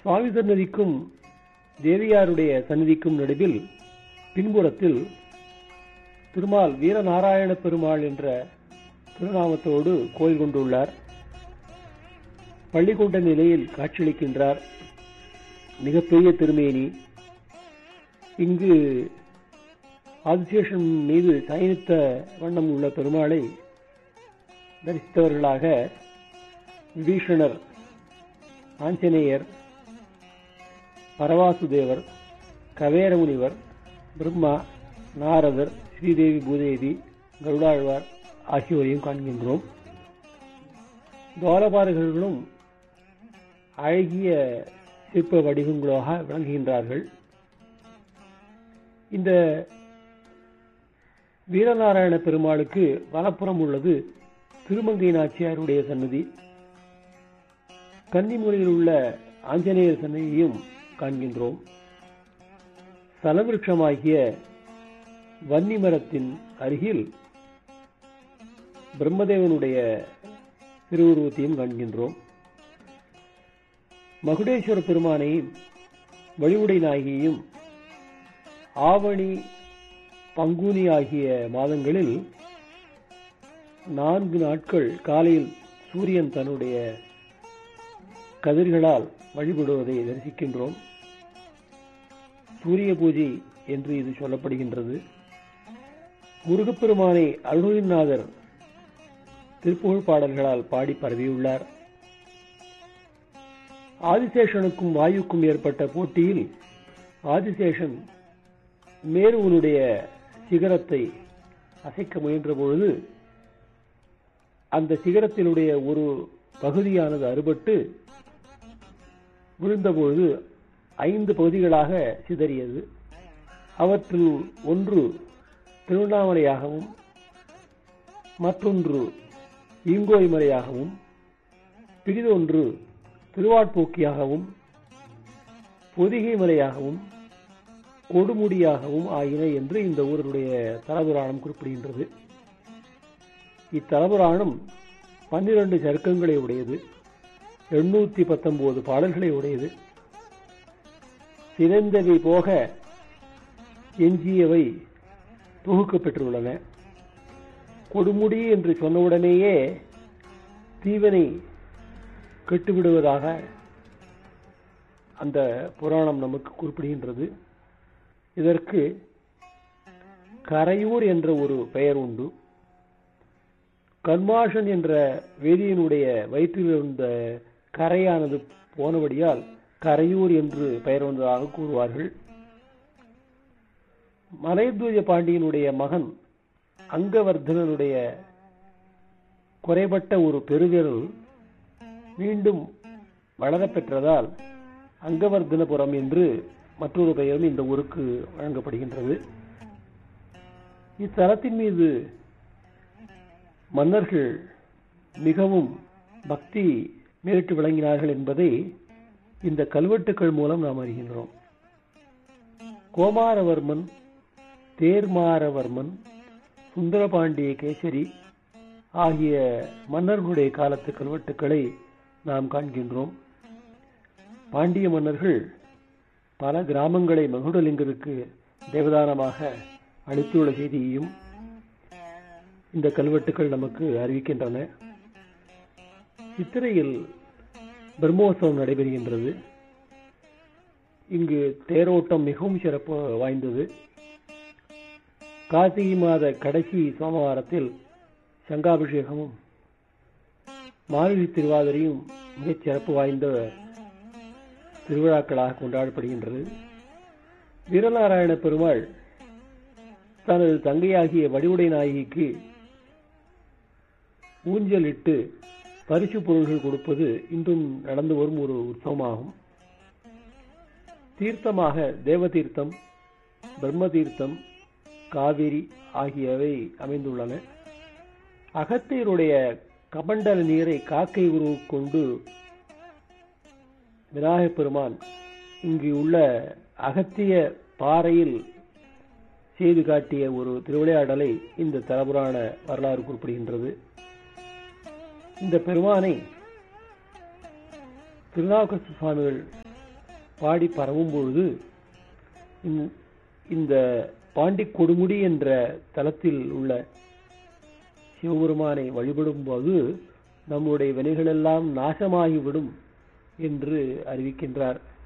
சுவாமி சன்னதிக்கும் தேவியாருடைய சன்னதிக்கும் நடுவில் பின்புறத்தில் திருமால் வீரநாராயண பெருமாள் என்ற திருநாமத்தோடு கோயில் கொண்டுள்ளார் பள்ளிக்கொண்ட நிலையில் காட்சியளிக்கின்றார் மிகப்பெரிய திருமேனி இங்கு ஆதிசேஷன் மீது சயனித்த வண்ணம் உள்ள பெருமாளை தரிசித்தவர்களாக விபீஷணர் ஆஞ்சநேயர் பரவாசுதேவர் கவேர முனிவர் பிரம்மா நாரதர் ஸ்ரீதேவி பூதேவி கருடாழ்வார் ஆகியோரையும் காண்கின்றோம் துவாரபாரகர்களும் அழகிய சிற்ப வடிவங்களாக விளங்குகின்றார்கள் இந்த வீரநாராயண பெருமாளுக்கு வலப்புறம் உள்ளது திருமங்கை நாச்சியாருடைய சன்னதி கன்னிமுறையில் உள்ள ஆஞ்சநேயர் சன்னதியையும் காண்கின்றோம் சலவிருஷமாகிய வன்னி மரத்தின் அருகில் பிரம்மதேவனுடைய திருவுருவத்தையும் காண்கின்றோம் மகுடேஸ்வர பெருமானையும் வழிவுடை நாயகியையும் ஆவணி பங்குனி ஆகிய மாதங்களில் நான்கு நாட்கள் காலையில் சூரியன் தன்னுடைய கதிர்களால் வழிபடுவதை தரிசிக்கின்றோம் சூரிய பூஜை என்று இது சொல்லப்படுகின்றது முருகப்பெருமானை அருள்நாதர் திருப்புகழ் பாடல்களால் பாடி பரவியுள்ளார் ஆதிசேஷனுக்கும் வாயுக்கும் ஏற்பட்ட போட்டியில் ஆதிசேஷன் மேருவனுடைய சிகரத்தை அசைக்க முயன்ற பொழுது அந்த சிகரத்தினுடைய ஒரு பகுதியானது அறுபட்டு விழுந்தபொழுது ஐந்து பகுதிகளாக சிதறியது அவற்றில் ஒன்று திருவண்ணாமலையாகவும் மற்றொன்று ஈங்கோய் மலையாகவும் பிரிதொன்று திருவாட்போக்கியாகவும் பொதிகை மலையாகவும் கொடுமுடியாகவும் ஆகின என்று இந்த ஊருடைய தலபுராணம் குறிப்பிடுகின்றது இத்தலபுராணம் பன்னிரண்டு சருக்கங்களை உடையது எண்ணூத்தி பத்தொன்பது பாடல்களை உடையது சிறந்தவை போக எஞ்சியவை தொகுக்கப்பெற்றுள்ளன கொடுமுடி என்று சொன்னவுடனேயே தீவனை கெட்டுவிடுவதாக அந்த புராணம் நமக்கு குறிப்பிடுகின்றது இதற்கு கரையூர் என்ற ஒரு பெயர் உண்டு கர்மாஷன் என்ற வேதியனுடைய வயிற்றில் இருந்த கரையானது போனபடியால் கரையூர் என்று பெயர் வந்ததாக கூறுவார்கள் மலையத்வஜ பாண்டியனுடைய மகன் அங்கவர்தனனுடைய குறைபட்ட ஒரு பெருவிரல் மீண்டும் வளரப்பெற்றதால் அங்கவர்தனபுரம் என்று மற்றொரு பெயரும் இந்த ஊருக்கு வழங்கப்படுகின்றது இத்தலத்தின் மீது மன்னர்கள் மிகவும் பக்தி மேலிட்டு விளங்கினார்கள் என்பதை இந்த கல்வெட்டுக்கள் மூலம் நாம் அறிகின்றோம் கோமாரவர்மன் தேர்மாரவர்மன் சுந்தரபாண்டிய கேசரி ஆகிய மன்னர்களுடைய காலத்து கல்வெட்டுக்களை நாம் காண்கின்றோம் பாண்டிய மன்னர்கள் பல கிராமங்களை மகுடலிங்கருக்கு தேவதானமாக அளித்துள்ள செய்தியையும் இந்த கல்வெட்டுக்கள் நமக்கு அறிவிக்கின்றன சித்திரையில் பிரம்மோற்சவம் நடைபெறுகின்றது இங்கு தேரோட்டம் மிகவும் சிறப்பு வாய்ந்தது கார்த்திகை மாத கடைசி சோமவாரத்தில் சங்காபிஷேகமும் மார்கழி திருவாதிரையும் மிகச் சிறப்பு வாய்ந்த திருவிழாக்களாக கொண்டாடப்படுகின்றது வீரநாராயண பெருமாள் தனது தங்கையாகிய வடிவுடை நாயகிக்கு ஊஞ்சலிட்டு பரிசு பொருள்கள் கொடுப்பது இன்றும் நடந்து வரும் ஒரு உற்சவமாகும் தீர்த்தமாக தேவதீர்த்தம் பிரம்ம தீர்த்தம் காவிரி ஆகியவை அமைந்துள்ளன அகத்தியருடைய கமண்டல நீரை காக்கை உருவு கொண்டு விநாயகப் பெருமான் இங்கு உள்ள அகத்திய பாறையில் செய்து காட்டிய ஒரு திருவிளையாடலை இந்த தலபுராண வரலாறு குறிப்பிடுகின்றது இந்த பெருமானை திருநாவுக்கரசு சுவாமிகள் பாடி பரவும் பொழுது இந்த- இந்த பாண்டி கொடுமுடி என்ற தலத்தில் உள்ள சிவபெருமானை வழிபடும் போது நம்முடைய வினைகளெல்லாம் நாசமாகிவிடும் என்று அறிவிக்கின்றார்